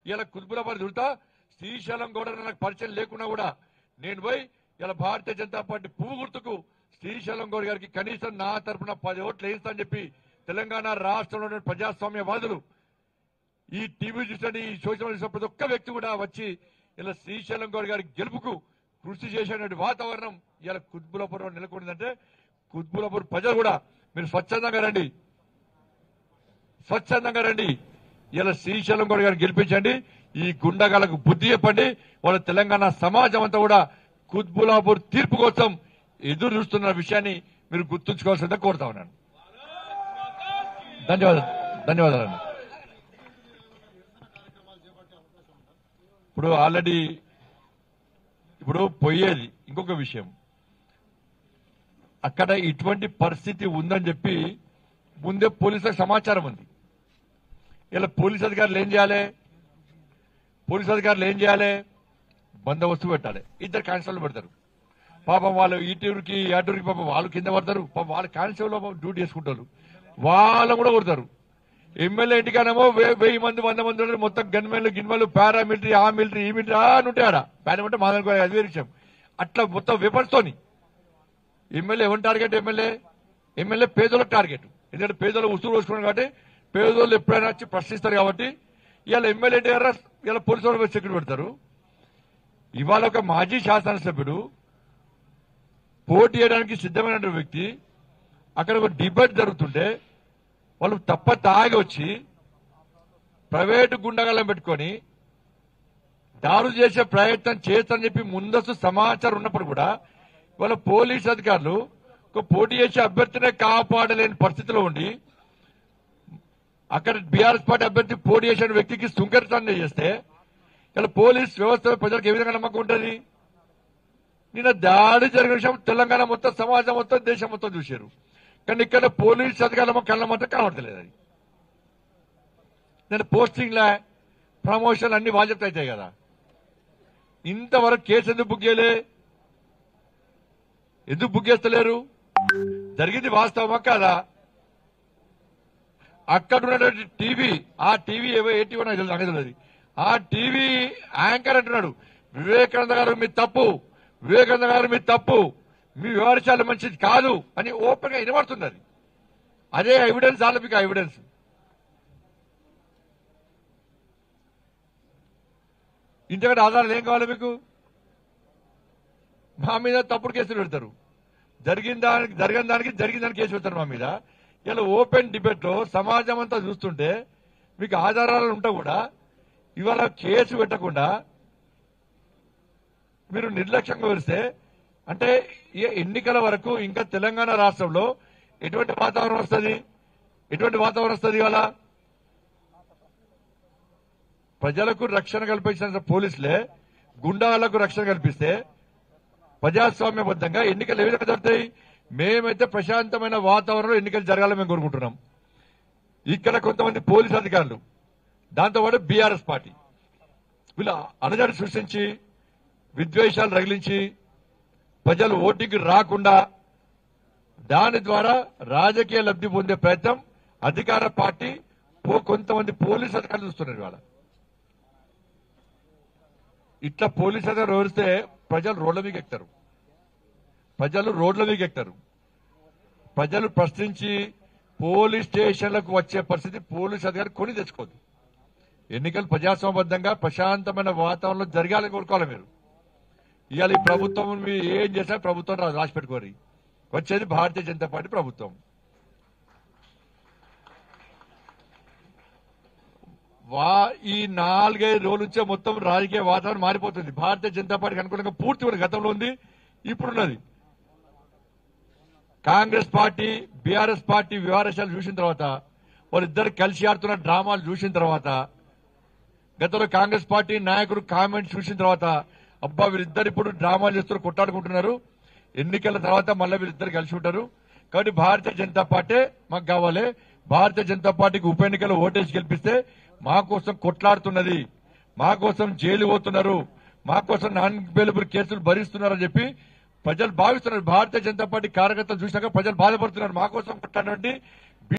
ఇలా కుల్బులాబాద్ తిరుగుతా శ్రీశైలం గౌడ నాకు పరిచయం లేకున్నా కూడా నేను పోయి ఇలా భారతీయ జనతా పార్టీ పువ్వు గుర్తుకు శ్రీశైలం గౌడ్ గారికి కనీసం నా తరపున పది ఓట్లు వేయిస్తా అని చెప్పి తెలంగాణ రాష్ట్రంలో ఉన్న ప్రజాస్వామ్యవాదులు ఈ టీవీ చూసిన ఈ సోషల్ చూసిన ప్రతి ఒక్క వ్యక్తి కూడా వచ్చి ఇలా శ్రీశైలం గౌడ్ గారి గెలుపుకు కృషి చేసేటువంటి వాతావరణం ఇలా కుత్బులాపురం నెలకొందంటే కుత్బులాపూర్ ప్రజలు కూడా మీరు స్వచ్ఛందంగా రండి స్వచ్ఛందంగా రండి ఇలా శ్రీశైలం గౌడ్ గారిని గెలిపించండి ఈ గుండగాలకు బుద్ధి చెప్పండి వాళ్ళ తెలంగాణ సమాజం అంతా కూడా కుత్బులాపూర్ తీర్పు కోసం ఎదురు చూస్తున్న విషయాన్ని మీరు గుర్తుంచుకోవాల్సిందే కోరుతా ఉన్నాను ధన్యవాదాలు ధన్యవాదాలు ఇప్పుడు ఆల్రెడీ ఇప్పుడు పోయేది ఇంకొక విషయం అక్కడ ఇటువంటి పరిస్థితి ఉందని చెప్పి ముందే పోలీసులకు సమాచారం ఉంది ఇలా పోలీస్ అధికారులు ఏం చేయాలి పోలీస్ అధికారులు ఏం చేయాలి బందోబస్తు పెట్టాలి ఇద్దరు కానిస్టేబుల్ పెడతారు పాపం వాళ్ళు ఈ టూరుకి ఆ టూరుకి పాపం వాళ్ళు కింద పడతారు పాపం వాళ్ళ కానిస్టేబుల్ డ్యూటీ చేసుకుంటారు వాళ్ళని కూడా కొడతారు ఎమ్మెల్యే ఇంటికానేమో వే- వెయ్యి మంది వంద మంది ఉన్నారు మొత్తం గన్మెన్లు గిన్మెన్లు పారామిలిటరీ ఆ మిలిటరీ ఈ మిలిటరీ ఆ అని ఉంటాయి ఆడ పారామిలిటరీ మా దానికి అది వేరే విషయం అట్లా మొత్తం విపర్స్తోని ఎమ్మెల్యే ఎవరి టార్గెట్ ఎమ్మెల్యే ఎమ్మెల్యే పేదోళ్ళకి టార్గెట్ ఎందుకంటే పేదోళ్ళు ఉసురు పోసుకున్నారు కాబట్టి పేదోళ్ళు ఎప్పుడైనా వచ్చి ప్రశ్నిస్తారు కాబట్టి ఇవాళ ఎమ్మెల్యే గారు ఇవాళ పోలీసు వాళ్ళు పోయి సెక్యూరిటీ పెడతారు ఇవాళ ఒక మాజీ శాసనసభ్యుడు పోటీ చేయడానికి సిద్ధమైన వ్యక్తి అక్కడ ఒక డిబేట్ జరుగుతుంటే వాళ్ళు తప్ప తాగి వచ్చి ప్రైవేటు గుండగలం పెట్టుకొని దారు చేసే ప్రయత్నం చేస్తారని చెప్పి ముందస్తు సమాచారం ఉన్నప్పుడు కూడా వాళ్ళ పోలీస్ అధికారులు ఒక పోటీ చేసే అభ్యర్థినే కాపాడలేని పరిస్థితిలో ఉండి అక్కడ బీఆర్ఎస్ పార్టీ అభ్యర్థి పోటీ చేసిన వ్యక్తికి సుంకరితాన్ని చేస్తే ఇలా పోలీస్ వ్యవస్థ ప్రజలకు ఏ విధంగా నమ్మకం ఉంటుంది నిన్న దాడి జరిగిన విషయం తెలంగాణ మొత్తం సమాజం మొత్తం దేశం మొత్తం చూశారు కానీ ఇక్కడ పోలీస్ అధికారులు కళ్ళ మాత్రం కనబడతలేదు అది నేను పోస్టింగ్ లా ప్రమోషన్ అన్ని బాధ్యత అవుతాయి కదా ఇంతవరకు కేసు ఎందుకు బుక్ చేయలే ఎందుకు బుక్ చేస్తలేరు జరిగింది వాస్తవమా కాదా అక్కడ ఉన్నటువంటి టీవీ ఆ టీవీ ఏవో ఏ టీవీ నాకు తెలియదు, నాకు తెలియదు ఆ టీవీ యాంకర్ అంటున్నాడు వివేకానంద గారు మీ తప్పు వివేకానంద గారు మీ తప్పు మీ వివరించాలి మంచిది కాదు అని ఓపెన్ గా వినబడుతుంది అది అదే ఎవిడెన్స్ చాలా మీకు ఎవిడెన్స్ ఇంతకంటే ఆధారాలు ఏం కావాలి మీకు మా మీద తప్పుడు కేసులు పెడతారు జరిగిన దానికి జరిగిన దానికి జరిగిన దానికి కేసు పెడతారు మా మీద ఇలా ఓపెన్ డిబేట్ లో సమాజం అంతా చూస్తుంటే మీకు ఆధారాలు ఉంటా కూడా ఇవాళ కేసు పెట్టకుండా మీరు నిర్లక్ష్యంగా వరిస్తే అంటే ఈ ఎన్నికల వరకు ఇంకా తెలంగాణ రాష్ట్రంలో ఎటువంటి వాతావరణం వస్తుంది ఎటువంటి వాతావరణం వస్తుంది ఇవాళ ప్రజలకు రక్షణ కల్పించిన పోలీసులే గుండాలకు రక్షణ కల్పిస్తే ప్రజాస్వామ్యబద్ధంగా ఎన్నికలు ఏ విధంగా జరుగుతాయి మేమైతే ప్రశాంతమైన వాతావరణంలో ఎన్నికలు జరగాలని మేము కోరుకుంటున్నాం ఇక్కడ కొంతమంది పోలీస్ అధికారులు దాంతోపాటు బీఆర్ఎస్ పార్టీ వీళ్ళ అనజాన్ని సృష్టించి విద్వేషాలు రగిలించి ప్రజలు ఓటింగ్ రాకుండా దాని ద్వారా రాజకీయ లబ్ధి పొందే ప్రయత్నం అధికార పార్టీ పో- కొంతమంది పోలీస్ అధికారులు చూస్తున్నారు ఇవాళ ఇట్లా పోలీస్ అధికారులు వివరిస్తే ప్రజలు రోడ్ల మీద ఎక్కుతారు ప్రజలు రోడ్ల మీద ఎక్కుతారు ప్రజలు ప్రశ్నించి పోలీస్ స్టేషన్లకు వచ్చే పరిస్థితి పోలీస్ అధికారి కొని తెచ్చుకోదు ఎన్నికలు ప్రజాస్వామ్యబద్ధంగా ప్రశాంతమైన వాతావరణంలో జరగాలని కోరుకోవాలి మీరు ఇవాళ ఈ ప్రభుత్వం మీరు ఏం చేసినా ప్రభుత్వం రా- రాసి పెట్టుకోరు వచ్చేది భారతీయ జనతా పార్టీ ప్రభుత్వం వా ఈ నాలుగైదు రోజుల నుంచే మొత్తం రాజకీయ వాతావరణం మారిపోతుంది భారతీయ జనతా పార్టీకి అనుకూలంగా పూర్తి కూడా గతంలో ఉంది ఇప్పుడున్నది కాంగ్రెస్ పార్టీ బీఆర్ఎస్ పార్టీ వ్యవహారాలు చూసిన తర్వాత వాళ్ళిద్దరు కలిసి ఆడుతున్న డ్రామాలు చూసిన తర్వాత గతంలో కాంగ్రెస్ పార్టీ నాయకుడు కామెంట్స్ చూసిన తర్వాత అబ్బా వీరిద్దరు ఇప్పుడు డ్రామాలు చేస్తూ కొట్టాడుకుంటున్నారు ఎన్నికల తర్వాత మళ్ళీ వీరిద్దరు కలిసి ఉంటారు కాబట్టి భారతీయ జనతా పార్టీ మాకు కావాలి భారతీయ జనతా పార్టీకి ఉప ఎన్నికల్లో ఓటేసి గెలిపిస్తే మా కోసం కొట్లాడుతున్నది మా కోసం జైలు పోతున్నారు మా కోసం నాన్ బెయిలబుల్ కేసులు భరిస్తున్నారని చెప్పి ప్రజలు భావిస్తున్నారు భారతీయ జనతా పార్టీ కార్యకర్తలు చూసినాక ప్రజలు బాధపడుతున్నారు మా కోసం కొట్లాడినటువంటి